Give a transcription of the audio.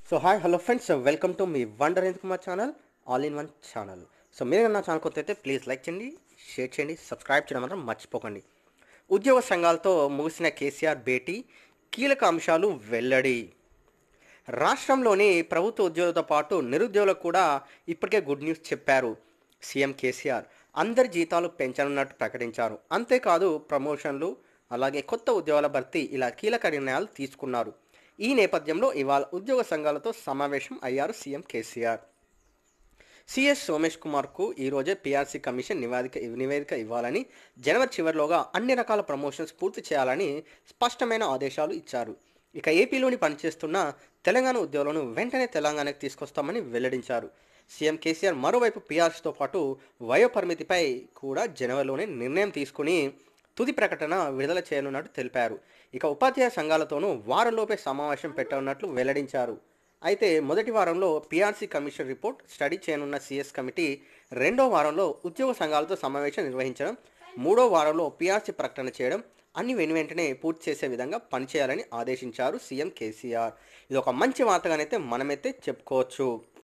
so hi hello friends welcome to మీ wonder ఎందుకు Kumar channel all in one channel so మీరు నా ఛానల్ కొత్త అయితే ప్లీజ్ లైక్ చేయండి షేర్ చేయండి సబ్స్క్రైబ్ చేయడం మాత్రం మర్చిపోకండి ఉద్యోగ సంఘాలతో ముగిసిన కేసీఆర్ భేటీ కీలక అంశాలు వెల్లడి రాష్ట్రంలోని ప్రభుత్వ ఉద్యోగులతో పాటు నిరుద్యోగులకు కూడా ఇప్పటికే గుడ్ న్యూస్ చెప్పారు సీఎం కేసీఆర్ అందరి జీతాలు పెంచనున్నట్టు ప్రకటించారు అంతేకాదు ప్రమోషన్లు అలాగే కొత్త ఉద్యోగాల భర్తీ ఇలా కీలక నిర్ణయాలు తీసుకున్నారు ఈ నేపథ్యంలో ఇవాళ ఉద్యోగ సంఘాలతో సమావేశం అయ్యారు సీఎం కేసీఆర్ సిఎస్ సోమేష్ కుమార్కు ఈరోజే పీఆర్సీ కమిషన్ నివేదిక నివేదిక ఇవ్వాలని జనవరి చివరిలోగా అన్ని రకాల ప్రమోషన్స్ పూర్తి చేయాలని స్పష్టమైన ఆదేశాలు ఇచ్చారు ఇక ఏపీలోని పనిచేస్తున్న తెలంగాణ ఉద్యోగులను వెంటనే తెలంగాణకు తీసుకొస్తామని వెల్లడించారు సీఎం కేసీఆర్ మరోవైపు పీఆర్సీతో పాటు వయోపరిమితిపై కూడా జనవరిలోనే నిర్ణయం తీసుకుని తుది ప్రకటన విడుదల చేయనున్నట్టు తెలిపారు ఇక ఉపాధ్యాయ సంఘాలతోనూ వారంలోపే సమావేశం పెట్టనున్నట్లు వెల్లడించారు అయితే మొదటి వారంలో పీఆర్సీ కమిషన్ రిపోర్ట్ స్టడీ చేయనున్న సిఎస్ కమిటీ రెండో వారంలో ఉద్యోగ సంఘాలతో సమావేశం నిర్వహించడం మూడో వారంలో పీఆర్సీ ప్రకటన చేయడం అన్ని వెను వెంటనే పూర్తి చేసే విధంగా పనిచేయాలని ఆదేశించారు సీఎం కేసీఆర్ ఇది ఒక మంచి వార్తగానైతే మనమైతే చెప్పుకోవచ్చు